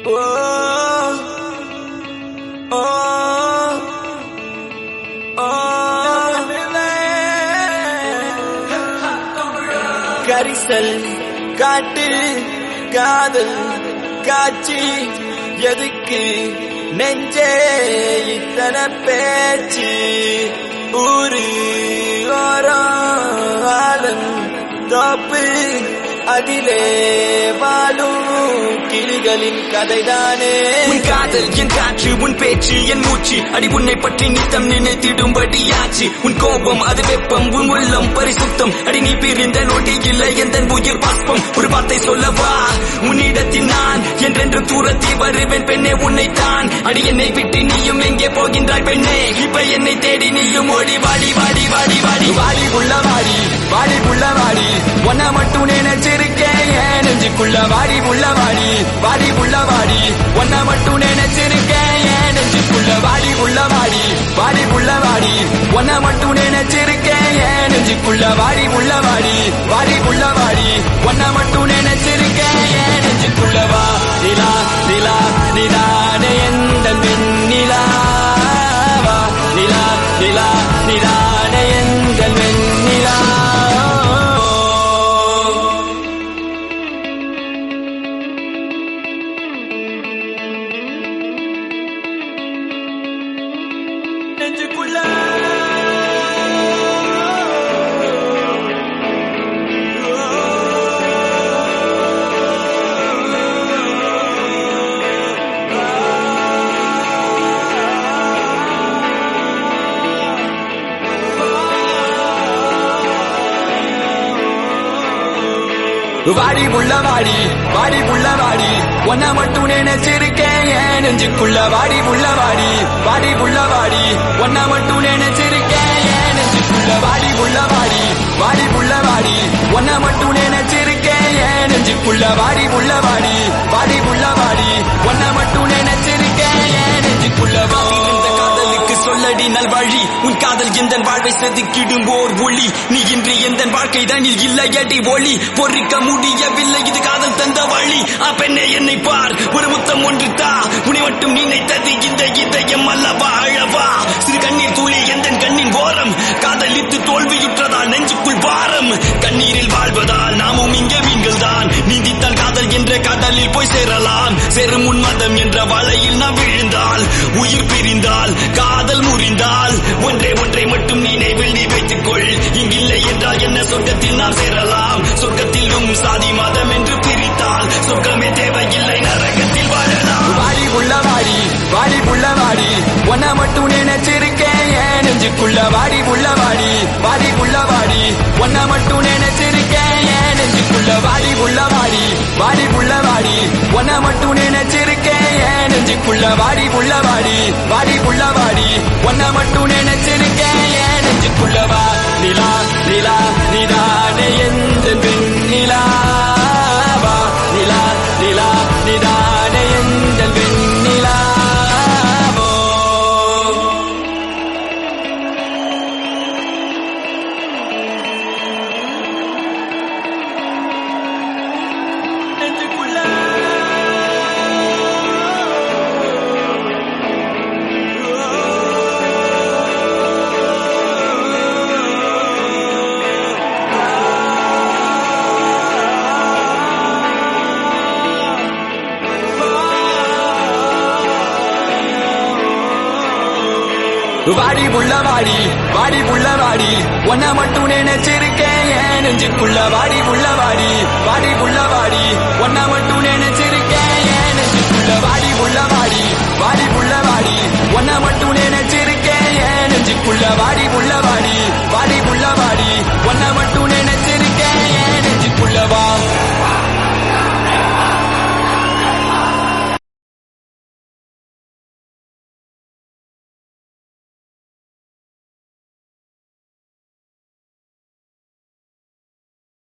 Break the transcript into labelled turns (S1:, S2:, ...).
S1: கரிசல் காட்டு காதல் காட்சி எதுக்கு நெஞ்சே இத்தனை பேச்சு ஊரு ஓரம் ஆலம் தோப்பு அதிலே வாழும் கிளிகளின் கதைதானே
S2: உன் காதல் என் காற்று உன் பேச்சு என் மூச்சு அடி உன்னை பற்றி நித்தம் நினைத்திடும்படியாச்சு உன் கோபம் அது வெப்பம் உன் உள்ளம் பரிசுத்தம் அடி நீ பிரிந்த நொடி இல்லை எந்த உயிர் பாஸ்பம் ஒரு வார்த்தை சொல்லவா உன்னிடத்தில் நான் என்றென்று தூரத்தி வருவேன் பெண்ணே உன்னை தான் அடி என்னை விட்டு நீயும் எங்கே போகின்றாய் பெண்ணே இப்ப என்னை தேடி நீயும் ஓடி வாடி வாடி வாடி வாடி
S1: வாடி புள்ள வாடி வாடி புள்ள வாடி ஒன்ன மட்டும் நினைச்சிருக்கேன் என் நெஞ்சுக்குள்ள வாடி புள்ள வாடி வாடி புள்ள வாடி ஒன்ன மட்டும் நினைச்சிருக்கேன் என் நெஞ்சுக்குள்ள வாடி புள்ள வாடி வாடி புள்ள வாடி ஒன்ன மட்டும் நினைச்சிருக்கேன் என் நெஞ்சுக்குள்ள வாடி புள்ள வாடி வாடி புள்ள வாடி ஒன்ன மட்டும் நினைச்சிருக்கேன் என் நெஞ்சுக்குள்ள வா நிலா நிலா நிலானே எந்த வெண்ணிலா வா நிலா நிலா நிலானே எங்கள் வெண்ணிலா நெஞ்சுக்குள்ள வாடி புள்ள வாடி வாடி புள்ள வாடி ஒன்ன மட்டும் நினைச்சிருக்கேன் என் நெஞ்சுக்குள்ள வாடி புள்ள வாடி வாடி புள்ள வாடி ஒன்ன மட்டும் நினைச்சிருக்கேன் என் நெஞ்சுக்குள்ள வாடி புள்ள வாடி வாடி புள்ள வாடி ஒன்ன மட்டும் நினைச்சிருக்கேன் என் நெஞ்சுக்குள்ள வாடி புள்ள வாடி வாடி புள்ள வாடி ஒன்ன மட்டும் நினைச்சிருக்கேன் என் நெஞ்சுக்குள்ள வாடி
S2: இந்த காதலுக்கு சொல்லடி நல்வழி உன் காதல் எந்த வாழ்வை செதுக்கிடும் ஓர் ஒளி நீ இன்று எந்த வாழ்க்கை தானில் இல்லையடி ஒளி பொறிக்க முடியவில்லை இது காதல் தந்த வழி ஆ பெண்ணே என்னை பார் ஒரு முத்தம் ஒன்று தா உன்னை மட்டும் நினைத்தது இந்த இதயம் அல்லவா அழவா சிறு கண்ணீர் துளி எந்த கண்ணின் ஓரம் காதலித்து தோல்வியுற்றதால் நெஞ்சுக்குள் பாரம் கண்ணீரில் வாழ்வதால் நாமும் இங்கே மீன்கள் தான் நீந்தித்தால் காதல் என்ற கடலில் போய் சேரலாம் சேரும் உன்மதம் என்ற வலையில் நாம் விழுந்தால் உயிர் பிரிந்தால் காதல் முறிந்தால் ஒன்றே ஒன்றை மட்டும் நினைவில் நீ வைத்துக் கொள் இங்கில்லை என்றால் என்ன சொர்க்கத்தில் நாம் சேரலாம் சொர்க்கத்திலும் சாதி மதம் என்று பிரித்தால் சொர்க்கமே தேவையில்லை நரகத்தில் வாழலாம்
S1: வாடி புள்ள வாடி வாடி புள்ள வாடி ஒன்ன மட்டும் நினைச்சிருக்கேன் என் நெஞ்சுக்குள்ள வாடி புள்ள வாடி வாடி புள்ள வாடி ஒன்ன மட்டும் நினைச்சிருக்கேன் என் நெஞ்சுக்குள்ள வாடி புள்ள வாடி வாடி புள்ள வாடி ஒன்ன மட்டும் நினைச்சிருக்கேன் என் நெஞ்சுக்குள்ள வாடி புள்ள வாடி வாடி புள்ள வாடி ஒன்ன மட்டும் நினைச்சிருக்கேன் என் நெஞ்சுக்குள்ள வா நிலா நிலா நிதானே எந்த வெண்ணிலா வா நிலா நிலா நிதானே எந்த வெண்ணிலா வாடி புள்ள வாடி வாடி புள்ள வாடி ஒன்ன மட்டும் நினைச்சிருக்கேன் என் நெஞ்சுக்குள்ள வாடி புள்ள வாடி வாடி புள்ள வாடி ஒன்ன மட்டும் நினை